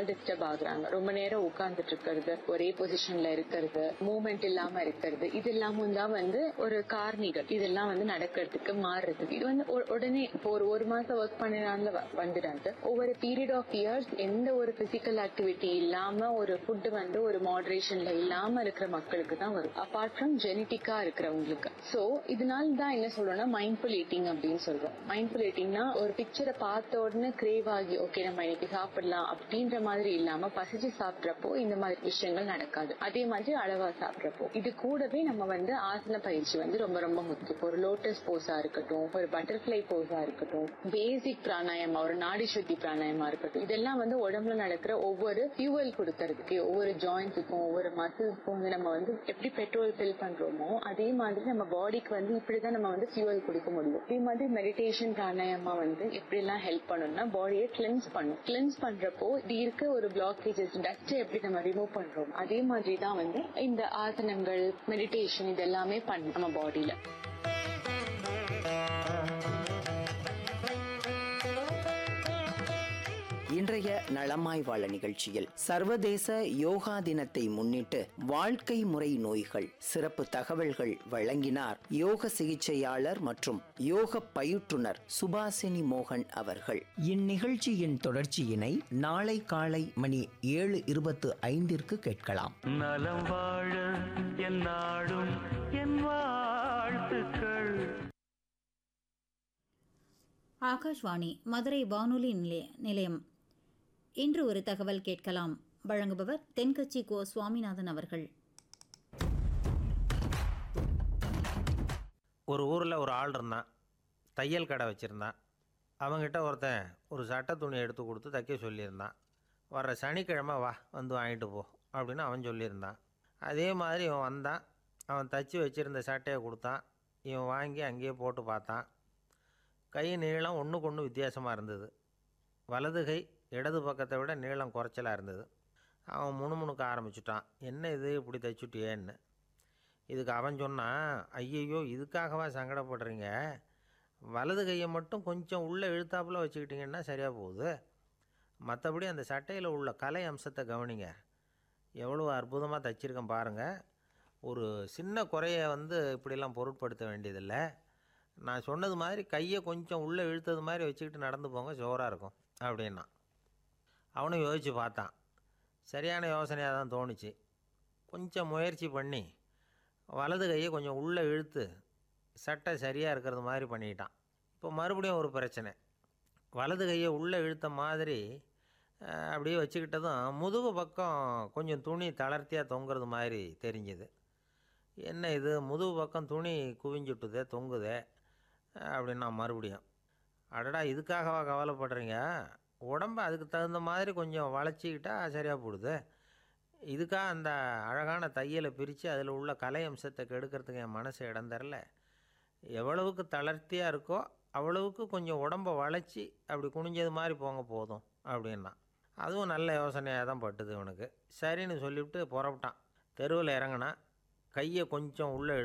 அதனால டிஸ்டர்ப் ஆகுறாங்க ரொம்ப நேரம் உட்கார்ந்துட்டு இருக்கிறது ஒரே பொசிஷன்ல இருக்கிறது மூவ்மெண்ட் இல்லாம இருக்கிறது இது எல்லாமும் தான் வந்து ஒரு காரணிகள் இதெல்லாம் வந்து நடக்கிறதுக்கு மாறுறதுக்கு இது வந்து உ- உடனே இப்போ ஒரு ஒரு மாசம் ஒர்க் பண்ணினால வந்துடாது ஒவ்வொரு பீரியட் ஆஃப் இயர்ஸ் எந்த ஒரு பிசிக்கல் ஆக்டிவிட்டி இல்லாம ஒரு ஃபுட் வந்து ஒரு மாடரேஷன்ல இல்லாம இருக்கிற மக்களுக்கு தான் வரும் அபார்ட் ஃப்ரம் ஜெனட்டிக்கா இருக்கிறவங்களுக்கு சோ இதனால தான் என்ன சொல்றோம்னா மைண்ட்ஃபுல் ஈட்டிங் அப்படின்னு சொல்றோம் மைண்ட்ஃபுல் ஈட்டிங்னா ஒரு பிக்சரை பார்த்த உடனே கிரேவ் ஆகி ஓகே நம்ம இன்னைக்கு சாப்பிடலாம் அப்படின்ற மாதிரி இல்லாம பசிச்சு சாப்பிட்றப்போ இந்த மாதிரி விஷயங்கள் நடக்காது அதே மாதிரி அளவா சாப்பிட்றப்போ இது கூடவே நம்ம வந்து ஆசன பயிற்சி வந்து ரொம்ப ரொம்ப முக்கியம் ஒரு லோட்டஸ் போஸா இருக்கட்டும் ஒரு பட்டர்ஃபிளை போஸா இருக்கட்டும் பேசிக் பிராணாயமா ஒரு நாடி சுத்தி பிராணாயமா இருக்கட்டும் இதெல்லாம் வந்து உடம்புல நடக்கிற ஒவ்வொரு ஃபியூவல் கொடுக்கறதுக்கு ஒவ்வொரு ஜாயிண்ட்ஸுக்கும் ஒவ்வொரு மசில்ஸ்க்கும் வந்து நம்ம வந்து எப்படி பெட்ரோல் ஃபில் பண்றோமோ அதே மாதிரி நம்ம பாடிக்கு வந்து இப்படிதான் நம்ம வந்து ஃபியூவல் கொடுக்க முடியும் அதே மாதிரி மெடிடேஷன் பிராணாயமா வந்து எப்படி எல்லாம் ஹெல்ப் பண்ணும்னா பாடியை கிளென்ஸ் பண்ணும் கிளென்ஸ் பண்றப்போ இது இருக்க ஒரு பிளாக்கேஜஸ் டஸ்ட் எப்படி நம்ம ரிமூவ் பண்றோம் அதே மாதிரி தான் வந்து இந்த ஆசனங்கள் மெடிடேஷன் இது எல்லாமே பண்ணும் நம்ம பாடியில இன்றைய நலமாய் வாழ நிகழ்ச்சியில் சர்வதேச யோகா தினத்தை முன்னிட்டு வாழ்க்கை முறை நோய்கள் சிறப்பு தகவல்கள் வழங்கினார் யோக சிகிச்சையாளர் மற்றும் யோக பயிற்றுனர் சுபாசினி மோகன் அவர்கள் இந்நிகழ்ச்சியின் தொடர்ச்சியினை நாளை காலை மணி ஏழு இருபத்து ஐந்திற்கு கேட்கலாம் நலம் வாழ என் நாடும் என் வாழ்த்துக்கள் ஆகாஷ்வாணி மதுரை வானொலி நிலைய நிலையம் இன்று ஒரு தகவல் கேட்கலாம் வழங்குபவர் தென்கட்சி கோ சுவாமிநாதன் அவர்கள் ஒரு ஊரில் ஒரு ஆள் இருந்தான் தையல் கடை வச்சுருந்தான் அவங்கிட்ட ஒருத்தன் ஒரு சட்டை துணி எடுத்து கொடுத்து தைக்க சொல்லியிருந்தான் வர்ற சனிக்கிழமை வா வந்து வாங்கிட்டு போ அப்படின்னு அவன் சொல்லியிருந்தான் அதே மாதிரி இவன் வந்தான் அவன் தச்சு வச்சுருந்த சட்டையை கொடுத்தான் இவன் வாங்கி அங்கேயே போட்டு பார்த்தான் கை நீளம் ஒன்றுக்கு ஒன்று வித்தியாசமாக இருந்தது வலது கை இடது பக்கத்தை விட நீளம் குறைச்சலாக இருந்தது அவன் முணுமுணுக்க ஆரம்பிச்சுட்டான் என்ன இது இப்படி தைச்சுட்டியேன்னு இதுக்கு அவன் சொன்னான் ஐயையோ இதுக்காகவா சங்கடப்படுறீங்க வலது கையை மட்டும் கொஞ்சம் உள்ளே இழுத்தாப்புல வச்சுக்கிட்டிங்கன்னா சரியாக போகுது மற்றபடி அந்த சட்டையில் உள்ள கலை அம்சத்தை கவனிங்க எவ்வளோ அற்புதமாக தைச்சிருக்கேன் பாருங்கள் ஒரு சின்ன குறைய வந்து இப்படிலாம் பொருட்படுத்த வேண்டியதில்லை நான் சொன்னது மாதிரி கையை கொஞ்சம் உள்ளே இழுத்தது மாதிரி வச்சுக்கிட்டு நடந்து போங்க ஜோராக இருக்கும் அப்படின்னா அவனும் யோசித்து பார்த்தான் சரியான யோசனையாக தான் தோணுச்சு கொஞ்சம் முயற்சி பண்ணி வலது கையை கொஞ்சம் உள்ளே இழுத்து சட்டை சரியாக இருக்கிறது மாதிரி பண்ணிக்கிட்டான் இப்போ மறுபடியும் ஒரு பிரச்சனை வலது கையை உள்ளே இழுத்த மாதிரி அஹ், அப்படியே வச்சுக்கிட்டதும் முதுகு பக்கம் கொஞ்சம் துணி தளர்த்தியாக தொங்குறது மாதிரி தெரிஞ்சுது என்ன இது முதுகு பக்கம் துணி குவிஞ்சுட்டுதே தொங்குதே அஹ், அப்படின்னா மறுபடியும் அடடா இதுக்காகவா கவலைப்படுறீங்க உடம்ப அதுக்கு தகுந்த மாதிரி கொஞ்சம் வளைச்சிக்கிட்டா சரியாக போடுது இதுக்காக அந்த அழகான தையலை பிரித்து அதில் உள்ள கலை அம்சத்தை கெடுக்கிறதுக்கு என் மனசு இடம் தரல எவ்வளவுக்கு தளர்த்தியாக இருக்கோ அவ்வளவுக்கு கொஞ்சம் உடம்ப வளைச்சி அப்படி குனிஞ்சது மாதிரி போங்க போதும் அப்படின்னா அதுவும் நல்ல யோசனையாக தான் பட்டுது இவனுக்கு சரின்னு சொல்லிவிட்டு புறப்பட்டான் தெருவில் இறங்கினா கையை கொஞ்சம் உள்ளே